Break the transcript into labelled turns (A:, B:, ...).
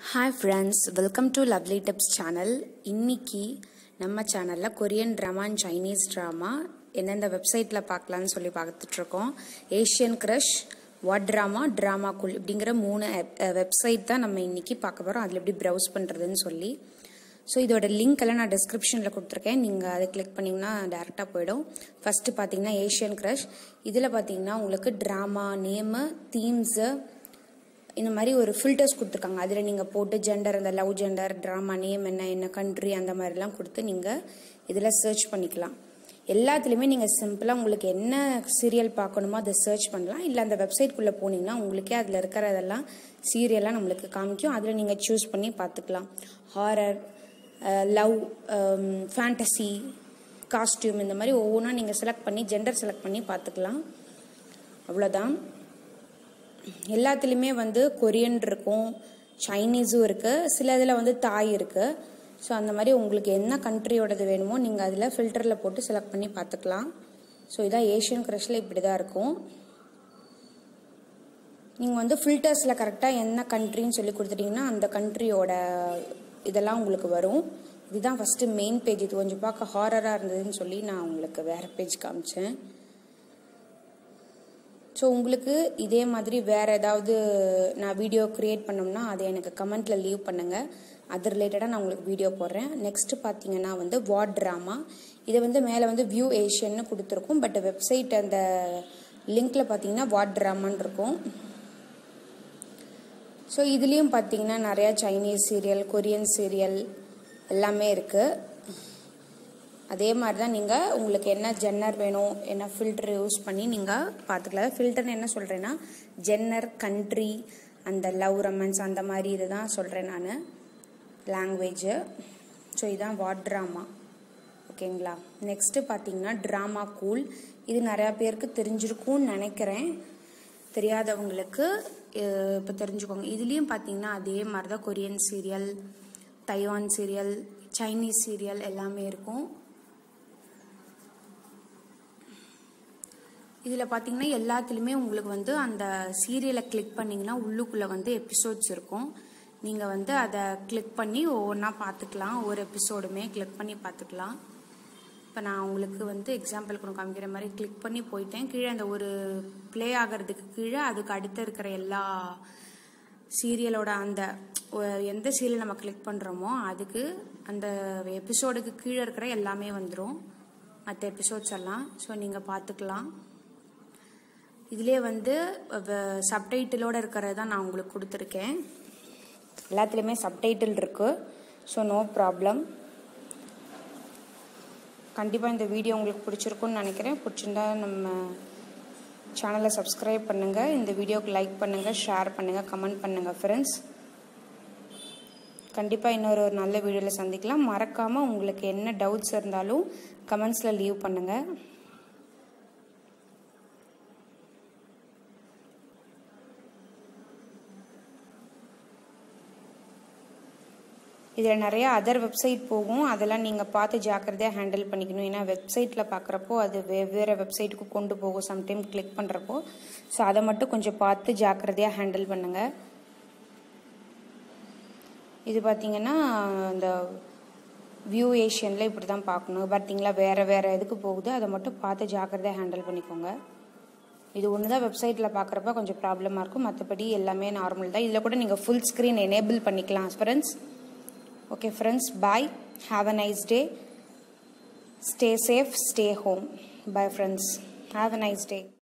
A: Hi friends welcome to lovely tips channel இன்னைக்கு நம்ம சேனலில் Korean drama and Chinese drama எந்தெந்த வெப்சைட்டில் பார்க்கலான்னு சொல்லி பார்த்துட்ருக்கோம் Asian crush what drama drama cool இப்படிங்கிற மூணு வெப்சைட் தான் நம்ம இன்னைக்கு பார்க்க போகிறோம் அதில் எப்படி ப்ரௌஸ் பண்ணுறதுன்னு சொல்லி ஸோ இதோட லிங்க் எல்லாம் நான் டிஸ்கிரிப்ஷனில் கொடுத்துருக்கேன் நீங்கள் அதை கிளிக் பண்ணிங்கன்னா டேரெக்டாக போயிடும் ஃபஸ்ட்டு பார்த்தீங்கன்னா ஏஷியன் க்ரஷ் இதில் பார்த்தீங்கன்னா உங்களுக்கு ட்ராமா நேமு தீம்ஸு இந்த மாதிரி ஒரு ஃபில்டர்ஸ் கொடுத்துருக்காங்க அதில் நீங்கள் போட்டு ஜெண்டர் அந்த லவ் ஜெண்டர் ட்ராமா நேம் என்ன என்ன கண்ட்ரி அந்த மாதிரிலாம் கொடுத்து நீங்கள் இதில் சர்ச் பண்ணிக்கலாம் எல்லாத்துலேயுமே நீங்கள் சிம்பிளாக உங்களுக்கு என்ன சீரியல் பார்க்கணுமோ அதை சர்ச் பண்ணலாம் இல்லை அந்த வெப்சைட்குள்ளே போனீங்கன்னா உங்களுக்கே அதில் இருக்கிறதெல்லாம் சீரியலாக நம்மளுக்கு காமிக்கும் அதில் நீங்கள் சூஸ் பண்ணி பார்த்துக்கலாம் ஹாரர் லவ் ஃபேண்டசி காஸ்டியூம் இந்த மாதிரி ஒவ்வொன்றா நீங்கள் செலக்ட் பண்ணி ஜெண்டர் செலக்ட் பண்ணி பார்த்துக்கலாம் அவ்வளோதான் எல்லாத்துலேயுமே வந்து கொரியன் இருக்கும் சைனீஸும் இருக்குது சில இதில் வந்து தாய் இருக்குது ஸோ அந்த மாதிரி உங்களுக்கு என்ன கண்ட்ரியோடது வேணுமோ நீங்கள் அதில் ஃபில்டரில் போட்டு செலக்ட் பண்ணி பார்த்துக்கலாம் ஸோ இதான் ஏஷியன் க்ரஷில் இப்படி தான் இருக்கும் நீங்கள் வந்து ஃபில்டர்ஸில் கரெக்டாக என்ன கண்ட்ரின்னு சொல்லி கொடுத்துட்டிங்கன்னா அந்த கண்ட்ரியோட இதெல்லாம் உங்களுக்கு வரும் இதுதான் ஃபஸ்ட்டு மெயின் பேஜ் இது கொஞ்சம் பார்க்க ஹாரராக இருந்ததுன்னு சொல்லி நான் உங்களுக்கு வேறு பேஜ் காமிச்சேன் ஸோ உங்களுக்கு இதே மாதிரி வேறு ஏதாவது நான் வீடியோ க்ரியேட் பண்ணோம்னா அதை எனக்கு கமெண்ட்டில் லீவ் பண்ணுங்கள் அது ரிலேட்டடாக நான் உங்களுக்கு வீடியோ போடுறேன் நெக்ஸ்ட்டு பார்த்தீங்கன்னா வந்து வாட் ட்ராமா இதை வந்து மேலே வந்து வியூ ஏஷியன்னு கொடுத்துருக்கும் பட் வெப்சைட் அந்த லிங்க்கில் பார்த்தீங்கன்னா வாட் ட்ராமான்னு இருக்கும் ஸோ இதுலேயும் பார்த்தீங்கன்னா நிறையா சைனீஸ் சீரியல் கொரியன் சீரியல் எல்லாமே இருக்குது அதே மாதிரி தான் நீங்கள் உங்களுக்கு என்ன ஜென்னர் வேணும் என்ன ஃபில்டர் யூஸ் பண்ணி நீங்கள் பார்த்துக்கலாம் ஃபில்டர்னு என்ன சொல்கிறேன்னா ஜென்னர் கண்ட்ரி அந்த லவ் ரொமன்ஸ் அந்த மாதிரி இதுதான் சொல்கிறேன் நான் லாங்குவேஜு ஸோ இதுதான் வாட் ட்ராமா ஓகேங்களா நெக்ஸ்ட்டு பார்த்தீங்கன்னா ட்ராமா கூல் இது நிறையா பேருக்கு தெரிஞ்சிருக்கும்னு நினைக்கிறேன் தெரியாதவங்களுக்கு இப்போ தெரிஞ்சுக்கோங்க இதுலேயும் பார்த்தீங்கன்னா அதே மாதிரி தான் Korean serial Taiwan serial Chinese serial எல்லாமே இருக்கும் இதில் பார்த்தீங்கன்னா எல்லாத்துலேயுமே உங்களுக்கு வந்து அந்த சீரியலை கிளிக் பண்ணிங்கன்னா உள்ளுக்குள்ளே வந்து எபிசோட்ஸ் இருக்கும் நீங்கள் வந்து அதை கிளிக் பண்ணி ஒவ்வொன்றா பார்த்துக்கலாம் ஒவ்வொரு எபிசோடுமே கிளிக் பண்ணி பார்த்துக்கலாம் இப்போ நான் உங்களுக்கு வந்து எக்ஸாம்பிளுக்கு ஒன்று காமிக்கிற மாதிரி கிளிக் பண்ணி போயிட்டேன் கீழே அந்த ஒரு ப்ளே ஆகிறதுக்கு கீழே அதுக்கு அடுத்து இருக்கிற எல்லா சீரியலோட அந்த எந்த சீரியல் நம்ம கிளிக் பண்ணுறோமோ அதுக்கு அந்த எபிசோடுக்கு கீழே இருக்கிற எல்லாமே வந்துடும் மற்ற எபிசோட்ஸ் எல்லாம் ஸோ நீங்கள் பார்த்துக்கலாம் இதிலே வந்து சப்டைட்டிலோட இருக்கிறது தான் நான் உங்களுக்கு கொடுத்துருக்கேன் எல்லாத்துலேயுமே சப்டைட்டில் இருக்குது ஸோ நோ ப்ராப்ளம் கண்டிப்பாக இந்த வீடியோ உங்களுக்கு பிடிச்சிருக்குன்னு நினைக்கிறேன் பிடிச்சிருந்தா நம்ம சேனலை சப்ஸ்கிரைப் பண்ணுங்கள் இந்த வீடியோக்கு லைக் பண்ணுங்கள் ஷேர் பண்ணுங்கள் கமெண்ட் பண்ணுங்கள் ஃப்ரெண்ட்ஸ் கண்டிப்பாக இன்னொரு ஒரு நல்ல வீடியோவில் சந்திக்கலாம் மறக்காமல் உங்களுக்கு என்ன டவுட்ஸ் இருந்தாலும் கமெண்ட்ஸில் லீவ் பண்ணுங்கள் இதில் நிறையா அதர் வெப்சைட் போகும் அதெல்லாம் நீங்கள் பார்த்து ஜாக்கிரதையாக ஹேண்டில் பண்ணிக்கணும் ஏன்னா வெப்சைட்டில் பார்க்குறப்போ அது வெவ்வேறு வெப்சைட்டுக்கு கொண்டு போகும் சம்டைம் கிளிக் பண்ணுறப்போ ஸோ அதை மட்டும் கொஞ்சம் பார்த்து ஜாக்கிரதையாக ஹேண்டில் பண்ணுங்கள் இது பார்த்தீங்கன்னா இந்த வியூ ஏஷியனில் இப்படி தான் பார்க்கணும் பார்த்தீங்களா வேறு வேறு எதுக்கு போகுது அதை மட்டும் பார்த்து ஜாக்கிரதையாக ஹேண்டில் பண்ணிக்கோங்க இது ஒன்று தான் வெப்சைட்டில் பார்க்குறப்ப கொஞ்சம் ப்ராப்ளமாக இருக்கும் மற்றபடி எல்லாமே நார்மல் தான் இதில் கூட நீங்கள் ஃபுல் ஸ்க்ரீன் எனேபிள் பண்ணிக்கலாம் friends Okay, friends, bye. Have a nice day. Stay safe, stay home. Bye, friends. Have a nice day.